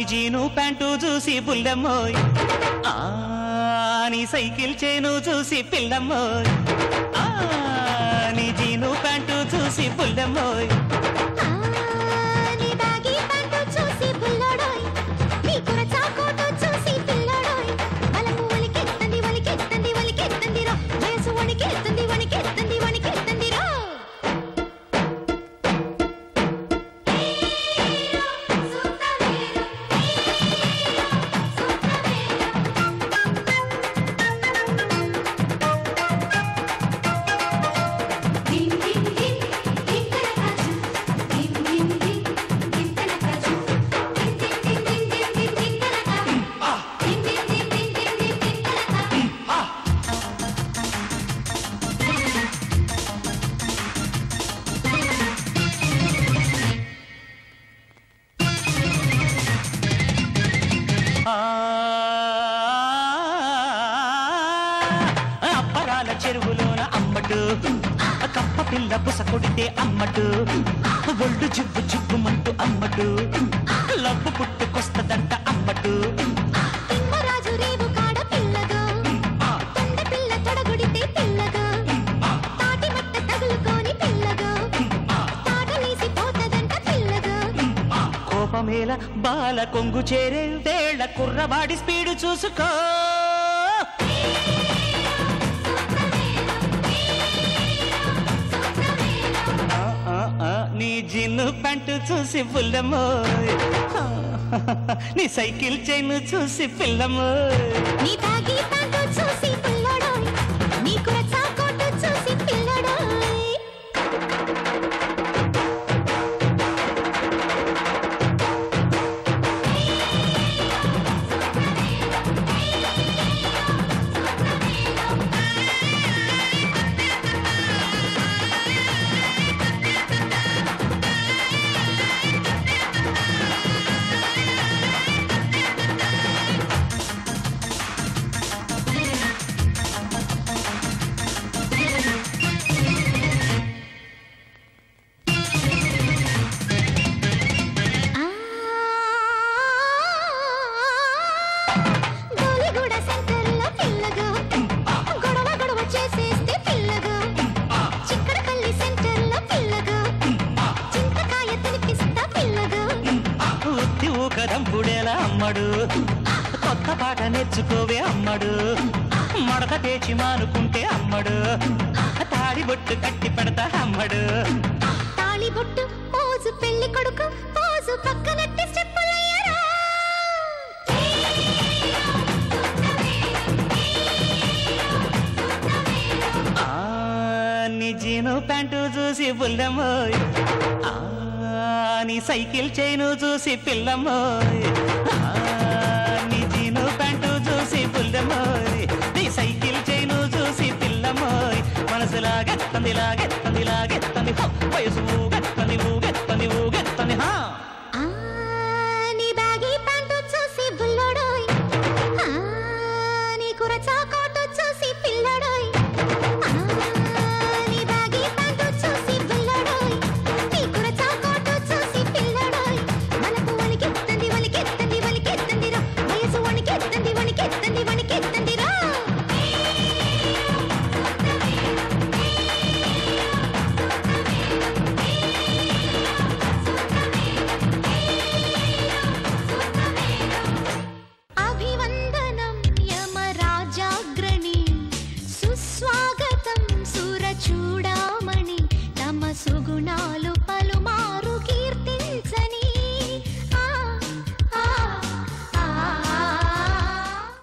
జీను pant చూసి బుల్లమ్మోయ్ ఆ నీ సైకిల్ చేను చూసి పిల్లమ్మోయ్ ఆ నీ జీను ప్యాంటు చూసి బుల్లమ్మోయ్ ఆ, నీ బ్యాగీ ప్యాంటు చూసి బుల్లోడోయ్ నీ కురచా కోటు చూసి పిల్లోడోయ్ బలము ఒలికెత్తంది ఒలికెత్తంది ఒలికెత్తంది రో వయసు వణికెత్తంది వణికెత్తంది వణికెత్తంది రో దిన్ దిన్ దిన్ దింతన కాజు దిన్ దిన్ దిన్ దింతన కాజు దిన్ దిన్ దిన్ దిన్ దిన్ దింతన కాజు దిన్ దిన్ దిన్ దిన్ దిన్ దిన్ దింతన కాజు ఆ అప్పరాల చెరువులోన అమ్మడు కప్ప పిల్ల బుస కొడితే అమ్మడు ఒళ్ళు జుబ్బు జుబ్బుమంటూ అమ్మడు లబ్బు పుట్టుకొస్తదంట అమ్మడు తిమ్మరాజు రేవు కాడ పిల్లగా తొండ పిల్ల తొడగుడితే పిల్లగా తాటి మట్ట తగులుకొని పిల్లగా తాటలేసి పోతదంట పిల్లగా కోపమేల బాల కొంగు చేరే వేళ కుర్రవాడి స్పీడు చూసుకో ఆ, ఆ, ఆ, నీ జిన్ను ప్యాంటు చూసి పుల్లమ్మోయ్ నీ సైకిల్ చైన్ చూసి పిల్లమ్మోయ్ నీ బ్యాగీ ప్యాంటు చూసి పిల్లడోయ్ నీ కురచా కోటు చూసి పిల్లడోయ్ గోలిగూడ సెంటర్లో పిల్లగా గొడవ గొడవ చేసేస్తే పిల్లగా చిక్కడపల్లి సెంటర్లో పిల్లగా చింతకాయ తినిపిస్తా పిల్లగా ఉత్తి ఊకదంపుడేలా అమ్మడు కొత్త పాట నేర్చుకోవే అమ్మడు మడత పేచి మానుకుంటే అమ్మడు తాడి బొట్టు కట్టి పెడతా అమ్మడు తాళి బొట్టు పోజు పెళ్లి కొడుకు పోజు పక్కనట్టి స్టెప్పులయ్యరా ఆ నీ జీను ప్యాంటు చూసి పుల్లమ్మోయ్ ఆ నీ సైకిల్ చైను చూసి పిల్లమ్మోయ్ ఆ నీ జీను ప్యాంటు చూసి పుల్లమ్మోయ్ నీ సైకిల్ చైను చూసి పిల్లమ్మోయ్ మనసు లాగెత్తంది లాగెత్తంది లాగెత్తంది హో, వయసు